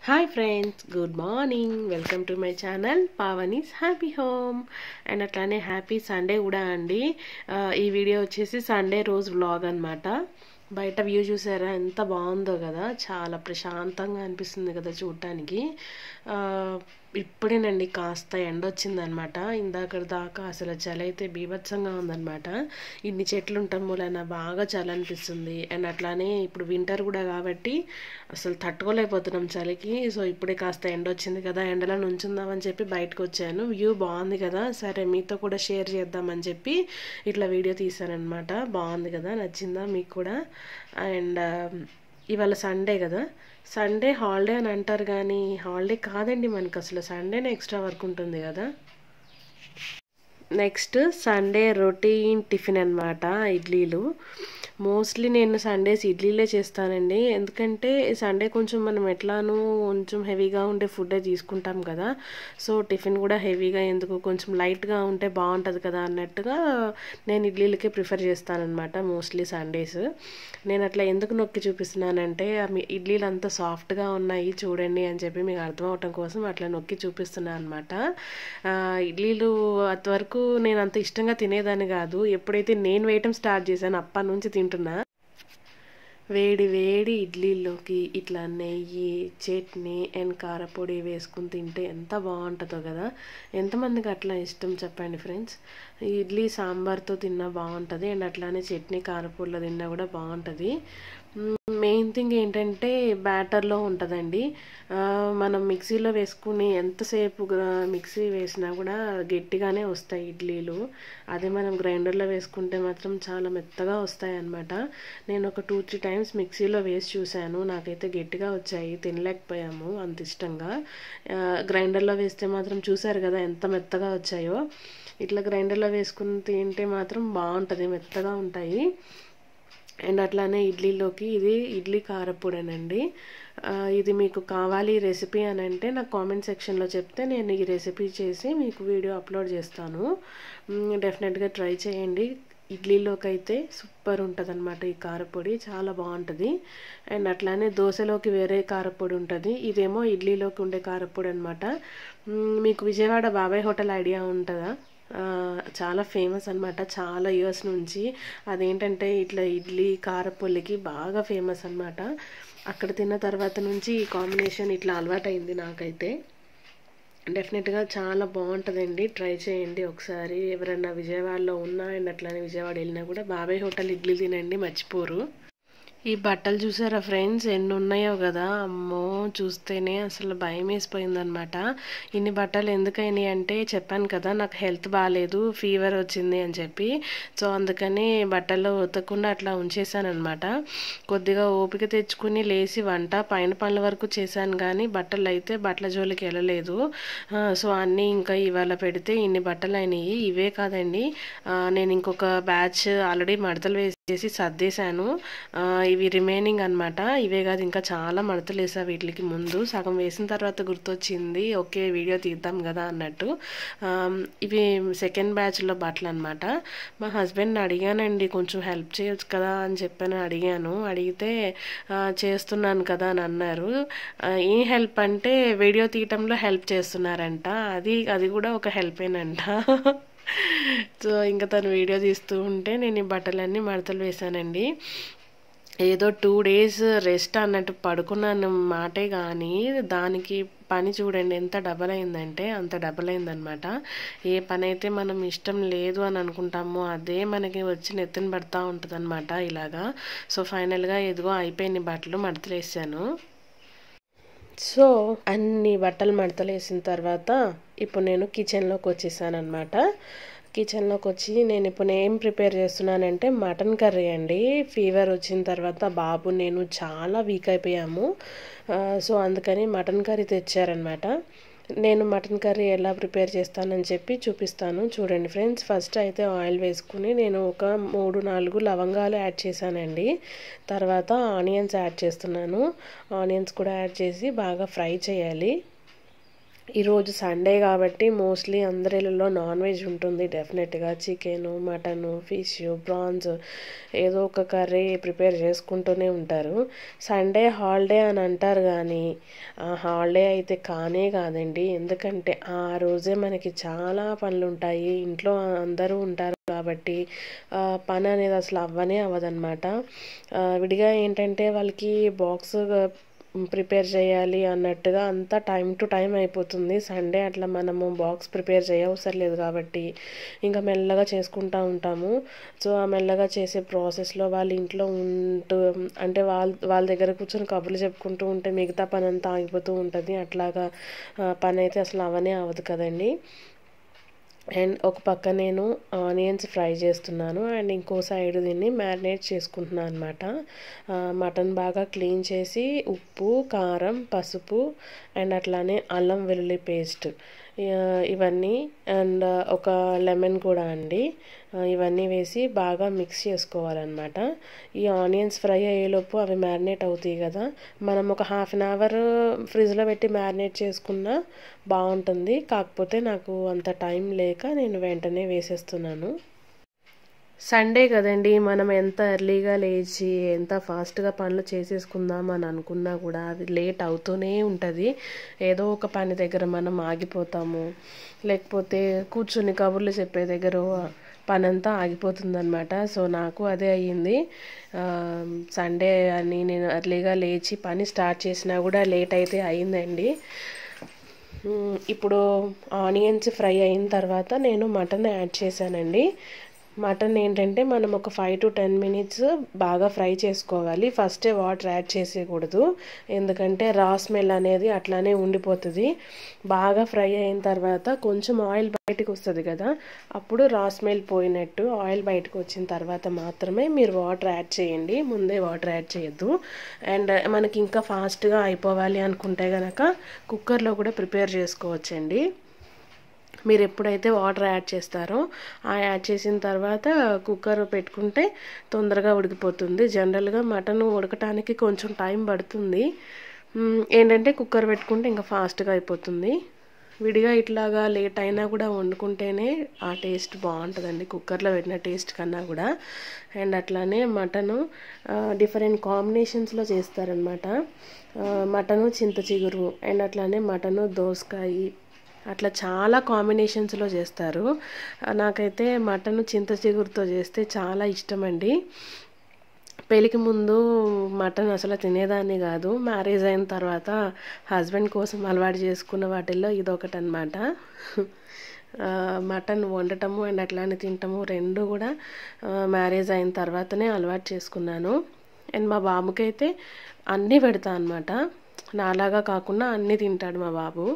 hi friends good morning welcome to my channel Pavani's happy home and అట్లానే happy Sunday కూడా అండి ఆ, ఈ వీడియో వచ్చేసి సండే రోజు వ్లాగ్ అనమాట బయట వ్యూ చూసారా ఎంత బాగుందో కదా చాలా ప్రశాంతంగా అనిపిస్తుంది కదా చూడటానికి ఆ, ఇప్పుడేనండి కాస్త ఎండ వచ్చిందనమాట ఇందాక దాకా అసలు చలి అయితే బీభత్సంగా ఉందన్నమాట ఇన్ని చెట్లు ఉండటం మూలన బాగా చలి అనిపిస్తుంది అండ్ అట్లానే ఇప్పుడు వింటర్ కూడా కాబట్టి అసలు తట్టుకోలేకపోతున్నాం చలికి సో ఇప్పుడే కాస్త ఎండ వచ్చింది కదా ఎండలో నుంచుందామని చెప్పి బయటకు వచ్చాను వ్యూ బాగుంది కదా సరే మీతో కూడా షేర్ చేద్దామని చెప్పి ఇట్లా వీడియో తీశానమాట బాగుంది కదా నచ్చిందా మీకు కూడా అండ్ ఇవాళ సండే కదా సండే హాలిడే అని అంటారు కానీ హాలిడే కాదండి మనకు అసలు సండేనే ఎక్స్ట్రా వర్క్ ఉంటుంది కదా నెక్స్ట్ సండే రొటీన్ టిఫిన్ అనమాట ఇడ్లీలు మోస్ట్లీ నేను సండేస్ ఇడ్లీలే చేస్తానండి ఎందుకంటే సండే కొంచెం మనం ఎట్లానూ కొంచెం హెవీగా ఉండే ఫుడ్డే తీసుకుంటాం కదా సో టిఫిన్ కూడా హెవీగా ఎందుకు కొంచెం లైట్గా ఉంటే బాగుంటుంది కదా అన్నట్టుగా నేను ఇడ్లీలకే ప్రిఫర్ చేస్తానన్నమాట మోస్ట్లీ సండేస్ నేను అట్లా ఎందుకు నొక్కి చూపిస్తున్నానంటే ఆ మీ ఇడ్లీలు అంతా సాఫ్ట్గా ఉన్నాయి చూడండి అని చెప్పి మీకు అర్థం అవటం కోసం అట్లా నొక్కి చూపిస్తున్నాను అనమాట ఇడ్లీలు అంతవరకు నేను అంత ఇష్టంగా తినేదాన్ని కాదు ఎప్పుడైతే నేను వేయటం స్టార్ట్ చేశాను అప్పటి నుంచి తింటున్నా వేడి వేడి ఇడ్లీలోకి ఇట్లా నెయ్యి చట్నీ అండ్ కారపొడి వేసుకుని తింటే ఎంత బాగుంటుందో కదా ఎంతమందికి అట్లా ఇష్టం చెప్పండి ఫ్రెండ్స్ ఇడ్లీ సాంబార్తో తిన్నా బాగుంటుంది అండ్ అట్లానే చట్నీ కారపొడిలో తిన్నా కూడా బాగుంటుంది మెయిన్ థింగ్ ఏంటంటే బ్యాటర్లో ఉంటుందండి ఆ, మనం మిక్సీలో వేసుకుని ఎంతసేపు గ్ర- మిక్సీ వేసినా కూడా గట్టిగానే వస్తాయి ఇడ్లీలు అదే మనం గ్రైండర్లో వేసుకుంటే మాత్రం చాలా మెత్తగా వస్తాయి అన్నమాట నేను ఒక టూ త్రీ టైమ్స్ మిక్సీలో వేసి చూశాను నాకైతే గట్టిగా వచ్చాయి తినలేకపోయాము అంత ఇష్టంగా ఆ, గ్రైండర్లో వేస్తే మాత్రం చూసారు కదా ఎంత మెత్తగా వచ్చాయో ఇట్లా గ్రైండర్లో వేసుకుని తింటే మాత్రం బాగుంటుంది మెత్తగా ఉంటాయి అండ్ అట్లానే ఇడ్లీలోకి ఇది ఇడ్లీ కారపొడేనండి ఆ, ఇది మీకు కావాలి రెసిపీ అని అంటే నాకు కామెంట్ సెక్షన్లో చెప్తే నేను ఈ రెసిపీ చేసి మీకు వీడియో అప్లోడ్ చేస్తాను డెఫినెట్గా ట్రై చేయండి ఇడ్లీలోకి అయితే సూపర్ ఉంటుంది అనమాట ఈ కారపొడి చాలా బాగుంటుంది అండ్ అట్లానే దోశలోకి వేరే కారపొడి ఉంటుంది ఇదేమో ఇడ్లీలోకి ఉండే కారపొడి అనమాట మీకు విజయవాడ బాబాయ్ హోటల్ ఐడియా ఉంటుందా ఆ, చాలా ఫేమస్ అన్నమాట చాలా ఇయర్స్ నుంచి అదేంటంటే ఇట్లా ఇడ్లీ కారపొల్లికి బాగా ఫేమస్ అన్నమాట అక్కడ తిన్న తర్వాత నుంచి ఈ కాంబినేషన్ ఇట్లా అలవాటైంది నాకైతే డెఫినెట్గా చాలా బాగుంటుందండి ట్రై చేయండి ఒకసారి ఎవరైనా విజయవాడలో ఉన్నా అండ్ అట్లానే విజయవాడ వెళ్ళినా కూడా బాబాయ్ హోటల్ ఇడ్లీ తినండి మర్చిపోరు ఈ బట్టలు చూసారా ఫ్రెండ్స్ ఎన్ని ఉన్నాయో కదా అమ్మో చూస్తేనే అసలు భయం వేసిపోయిందనమాట ఇన్ని బట్టలు ఎందుకైనాయి అంటే చెప్పాను కదా నాకు హెల్త్ బాగాలేదు ఫీవర్ వచ్చింది అని చెప్పి సో అందుకని బట్టలు ఉతకకుండా అట్లా ఉంచేసాను అనమాట కొద్దిగా ఓపిక తెచ్చుకుని లేచి వంట పైన పనుల వరకు చేశాను కానీ బట్టలు అయితే బట్టల జోలికి వెళ్ళలేదు ఆ, సో అన్నీ ఇంకా ఇవాళ పెడితే ఇన్ని బట్టలు అయినాయి ఇవే కాదండి ఆ, నేను ఇంకొక బ్యాచ్ ఆల్రెడీ మడతలు వేసేసి సర్దేశాను ఆ, ఇవి రిమైనింగ్ అన్నమాట ఇవే కాదు ఇంకా చాలా మడతలు వేసా వీటికి ముందు సగం వేసిన తర్వాత గుర్తొచ్చింది ఓకే వీడియో తీద్దాం కదా అన్నట్టు ఆ, ఇవి సెకండ్ బ్యాచ్లో బట్టలు అనమాట మా హస్బెండ్ని అడిగానండి కొంచెం హెల్ప్ చేయొచ్చు కదా అని చెప్పని అడిగాను అడిగితే "ఆ, చేస్తున్నాను కదా అని అన్నారు ఆ, ఏం హెల్ప్ అంటే వీడియో తీయటంలో హెల్ప్ చేస్తున్నారంట అది అది కూడా ఒక హెల్పేనంట సో ఇంకా తను వీడియో తీస్తూ ఉంటే నేను ఈ బట్టలన్నీ మడతలు వేశానండి ఏదో టూ డేస్ రెస్ట్ అన్నట్టు పడుకున్నాను మాటే కానీ దానికి పని చూడండి ఎంత డబల్ అయిందంటే అంత డబల్ అయిందనమాట ఏ పని అయితే మనం ఇష్టం లేదు అని అనుకుంటామో అదే మనకి వచ్చి నెత్తిన పడతా ఉంటుంది అనమాట ఇలాగా సో ఫైనల్గా ఎదుగో అయిపోయింది బట్టలు మడతలు వేసాను సో అన్ని బట్టలు మడతలు వేసిన తర్వాత ఇప్పుడు నేను కిచెన్లోకి వచ్చేసాను అనమాట కిచెన్లోకి వచ్చి నేను ఇప్పుడు ఏం ప్రిపేర్ చేస్తున్నానంటే మటన్ కర్రీ అండి ఫీవర్ వచ్చిన తర్వాత బాబు నేను చాలా వీక్ అయిపోయాము ఆ, సో అందుకని మటన్ కర్రీ తెచ్చారనమాట నేను మటన్ కర్రీ ఎలా ప్రిపేర్ చేస్తానని చెప్పి చూపిస్తాను చూడండి ఫ్రెండ్స్ ఫస్ట్ అయితే ఆయిల్ వేసుకుని నేను ఒక మూడు నాలుగు లవంగాలు యాడ్ చేశానండి తర్వాత ఆనియన్స్ యాడ్ చేస్తున్నాను ఆనియన్స్ కూడా యాడ్ చేసి బాగా ఫ్రై చేయాలి ఈరోజు సండే కాబట్టి మోస్ట్లీ అందరిలో నాన్ వెజ్ ఉంటుంది డెఫినెట్గా చికెను మటను ఫిష్ ప్రాన్స్ ఏదో ఒక కర్రీ ప్రిపేర్ చేసుకుంటూనే ఉంటారు సండే హాలిడే అని అంటారు కానీ ఆ హాలిడే అయితే కానే కాదండి ఎందుకంటే ఆ రోజే మనకి చాలా పనులు ఉంటాయి ఇంట్లో అందరూ ఉంటారు కాబట్టి ఆ, పని అనేది అసలు అవ్వనే అవ్వదన్నమాట ఆ, విడిగా ఏంటంటే వాళ్ళకి బాక్స్ ప్రిపేర్ చేయాలి అన్నట్టుగా అంతా టైం టు టైం అయిపోతుంది సండే అట్లా మనము బాక్స్ ప్రిపేర్ చేయవసరం లేదు కాబట్టి ఇంకా మెల్లగా చేసుకుంటూ ఉంటాము సో ఆ మెల్లగా చేసే ప్రాసెస్లో వాళ్ళ ఇంట్లో ఉంటూ అంటే వాళ్ళ వాళ్ళ దగ్గర కూర్చొని కబుర్లు చెప్పుకుంటూ ఉంటే మిగతా పని అంతా ఆగిపోతూ ఉంటుంది అట్లాగా ఆ, పని అయితే అసలు అవనే అవ్వదు కదండి అండ్ ఒక పక్క నేను ఆనియన్స్ ఫ్రై చేస్తున్నాను అండ్ ఇంకో సైడ్ దీన్ని మ్యారినేట్ చేసుకుంటున్నాను అనమాట మటన్ బాగా క్లీన్ చేసి ఉప్పు కారం పసుపు అండ్ అట్లానే అల్లం వెల్లుల్లి పేస్ట్ ఇవన్నీ అండ్ ఒక లెమన్ కూడా అండి ఆ, ఇవన్నీ వేసి బాగా మిక్స్ చేసుకోవాలన్నమాట ఈ ఆనియన్స్ ఫ్రై అయ్యేలోపు అవి మ్యారినేట్ అవుతాయి కదా మనం ఒక హాఫ్ అన్ అవర్ ఫ్రిడ్జ్లో పెట్టి మ్యారినేట్ చేసుకున్నా బాగుంటుంది కాకపోతే నాకు అంత టైం లేక నేను వెంటనే వేసేస్తున్నాను సండే కదండి మనం ఎంత ఎర్లీగా లేచి ఎంత ఫాస్ట్గా పనులు చేసేసుకుందాం అని అనుకున్నా కూడా అది లేట్ అవుతూనే ఉంటుంది ఏదో ఒక పని దగ్గర మనం ఆగిపోతాము లేకపోతే కూర్చుని కబుర్లు చెప్పే దగ్గర పని అంతా ఆగిపోతుందన్నమాట సో నాకు అదే అయ్యింది సండే అని నేను ఎర్లీగా లేచి పని స్టార్ట్ చేసినా కూడా లేట్ అయితే అయిందండి మ్, ఇప్పుడు ఆనియన్స్ ఫ్రై అయిన తర్వాత నేను మటన్ యాడ్ చేశానండి మటన్ ఏంటంటే మనం ఒక ఫైవ్ టు టెన్ మినిట్స్ బాగా ఫ్రై చేసుకోవాలి ఫస్టే వాటర్ యాడ్ చేసేయకూడదు ఎందుకంటే రా స్మెల్ అనేది అట్లానే ఉండిపోతుంది బాగా ఫ్రై అయిన తర్వాత కొంచెం ఆయిల్ బయటకు వస్తుంది కదా అప్పుడు రా స్మెల్ పోయినట్టు ఆయిల్ బయటకు వచ్చిన తర్వాత మాత్రమే మీరు వాటర్ యాడ్ చేయండి ముందే వాటర్ యాడ్ చేయొద్దు అండ్ మనకి ఇంకా ఫాస్ట్గా అయిపోవాలి అనుకుంటే కనుక కుక్కర్లో కూడా ప్రిపేర్ చేసుకోవచ్చండి మీరు ఎప్పుడైతే వాటర్ యాడ్ చేస్తారో ఆ యాడ్ చేసిన తర్వాత కుక్కర్ పెట్టుకుంటే తొందరగా ఉడికిపోతుంది జనరల్గా మటన్ ఉడకటానికి కొంచెం టైం పడుతుంది మ్, ఏంటంటే కుక్కర్ పెట్టుకుంటే ఇంకా ఫాస్ట్గా అయిపోతుంది విడిగా ఇట్లాగా లేట్ అయినా కూడా వండుకుంటేనే ఆ టేస్ట్ బాగుంటుందండి కుక్కర్లో పెట్టిన టేస్ట్ కన్నా కూడా అండ్ అట్లానే మటను డిఫరెంట్ కాంబినేషన్స్లో చేస్తారనమాట మటను చింత చిగురు అండ్ అట్లానే మటను దోసకాయ అట్లా చాలా కాంబినేషన్స్లో చేస్తారు ఆ, నాకైతే మటన్ చింత చిగురుతో చేస్తే చాలా ఇష్టం అండి పెళ్ళికి ముందు మటన్ అసలు తినేదాన్ని కాదు మ్యారేజ్ అయిన తర్వాత హస్బెండ్ కోసం అలవాటు చేసుకున్న వాటిల్లో ఇదొకటి అనమాట మటన్ వండటము అండ్ అట్లానే తినటము రెండు కూడా మ్యారేజ్ అయిన తర్వాతనే అలవాటు చేసుకున్నాను అండ్ మా బాబుకైతే అన్నీ పెడతా అనమాట నాలాగా కాకుండా అన్నీ తింటాడు మా బాబు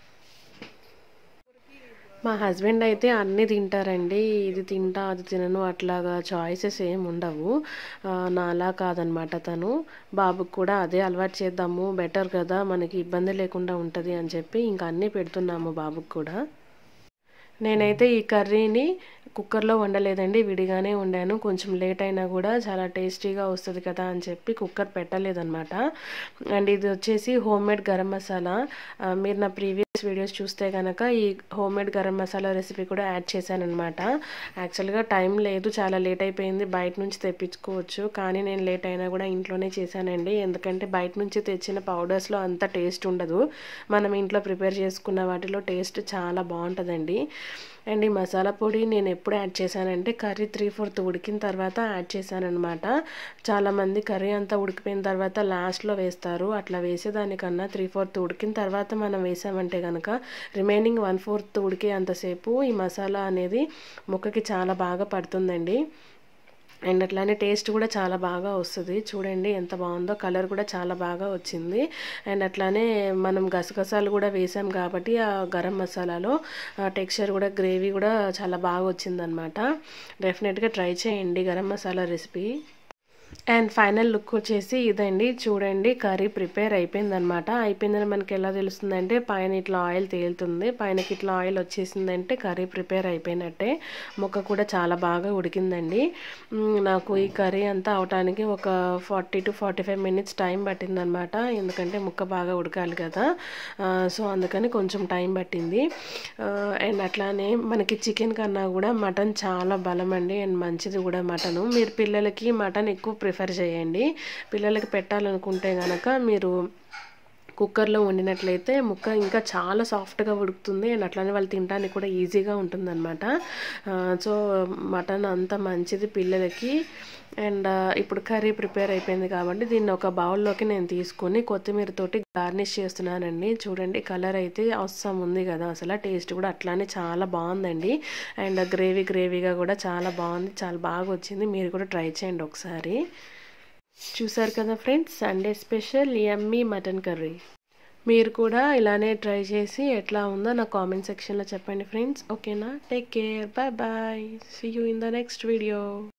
మా హస్బెండ్ అయితే అన్నీ తింటారండి ఇది తింటా అది తినను అట్లాగా చాయిసెస్ ఏం ఉండవు ఆ, నాలా కాదనమాట తను బాబుకి కూడా అదే అలవాటు చేద్దాము బెటర్ కదా మనకి ఇబ్బంది లేకుండా ఉంటుంది అని చెప్పి ఇంకా అన్నీ పెడుతున్నాము బాబుకి కూడా నేనైతే ఈ కర్రీని కుక్కర్లో వండలేదండి విడిగానే వండాను కొంచెం లేట్ అయినా కూడా చాలా టేస్టీగా వస్తుంది కదా అని చెప్పి కుక్కర్ పెట్టలేదన్నమాట అండ్ ఇది వచ్చేసి హోమ్ మేడ్ గరం మసాలా ఆ, మీరు నా ప్రీవియస్ వీడియోస్ చూస్తే కనుక ఈ home made garam masala recipe కూడా యాడ్ చేశాను అనమాట యాక్చువల్గా టైం లేదు చాలా లేట్ అయిపోయింది బయట నుంచి తెప్పించుకోవచ్చు కానీ నేను లేట్ అయినా కూడా ఇంట్లోనే చేశానండి ఎందుకంటే బయట నుంచి తెచ్చిన పౌడర్స్లో అంత టేస్ట్ ఉండదు మనం ఇంట్లో ప్రిపేర్ చేసుకున్న వాటిలో టేస్ట్ చాలా బాగుంటుందండి అండ్ ఈ మసాలా పొడి నేను ఎప్పుడు యాడ్ చేశానంటే కర్రీ త్రీ ఫోర్త్ ఉడికిన తర్వాత యాడ్ చేశానమాట చాలామంది కర్రీ అంతా ఉడికిపోయిన తర్వాత లాస్ట్లో వేస్తారు అట్లా వేసేదానికన్నా త్రీ ఫోర్త్ ఉడికిన తర్వాత మనం వేసామంటే కనుక రిమైనింగ్ వన్ ఫోర్త్ ఉడికే అంతసేపు ఈ మసాలా అనేది ముక్కకి చాలా బాగా పడుతుందండి అండ్ అట్లానే టేస్ట్ కూడా చాలా బాగా వస్తుంది చూడండి ఎంత బాగుందో కలర్ కూడా చాలా బాగా వచ్చింది అండ్ అట్లానే మనం గసగసాలు కూడా వేసాం కాబట్టి ఆ గరం మసాలాలో టెక్స్చర్ కూడా గ్రేవీ కూడా చాలా బాగా వచ్చిందనమాట డెఫినెట్గా ట్రై చేయండి garam masala recipe and final look వచ్చేసి ఇదండి చూడండి కర్రీ ప్రిపేర్ అయిపోయిందనమాట అయిపోయిందని మనకి ఎలా తెలుస్తుందంటే పైన ఇట్లా ఆయిల్ తేలుతుంది పైనకి ఇట్లా ఆయిల్ వచ్చేసిందంటే కర్రీ ప్రిపేర్ అయిపోయినట్టే ముక్క కూడా చాలా బాగా ఉడికిందండి మ్, నాకు ఈ కర్రీ అంతా అవటానికి ఒక forty to forty five minutes time పట్టిందనమాట ఎందుకంటే ముక్క బాగా ఉడకాలి కదా ఆ, సో అందుకని కొంచెం టైం పట్టింది ఆ, అండ్ అట్లానే మనకి చికెన్ కన్నా కూడా మటన్ చాలా బలం అండి అండ్ మంచిది కూడా మటను మీరు పిల్లలకి మటన్ ఎక్కువ ప్రిఫర్ చేయండి పిల్లలకి పెట్టాలనుకుంటే కనుక మీరు కుక్కర్లో వండినట్లయితే ముక్క ఇంకా చాలా సాఫ్ట్గా ఉడుకుతుంది అండ్ అట్లానే వాళ్ళు తినడానికి కూడా ఈజీగా ఉంటుందన్నమాట ఆ, సో మటన్ అంత మంచిది పిల్లలకి అండ్ ఆ, ఇప్పుడు కర్రీ ప్రిపేర్ అయిపోయింది కాబట్టి దీన్ని ఒక బౌల్లోకి నేను తీసుకొని కొత్తిమీరతోటి గార్నిష్ చేస్తున్నానండి చూడండి కలర్ అయితే అవసరం ఉంది కదా అసలు టేస్ట్ కూడా అట్లానే చాలా బాగుందండి అండ్ గ్రేవీ గ్రేవీగా కూడా చాలా బాగుంది చాలా బాగా వచ్చింది మీరు కూడా ట్రై చేయండి ఒకసారి చూసారు కదా friends Sunday special yummy mutton curry మీరు కూడా ఇలానే ట్రై చేసి ఎట్లా ఉందో నా కామెంట్ సెక్షన్లో చెప్పండి ఫ్రెండ్స్ ఓకేనా take care bye bye see you in the next video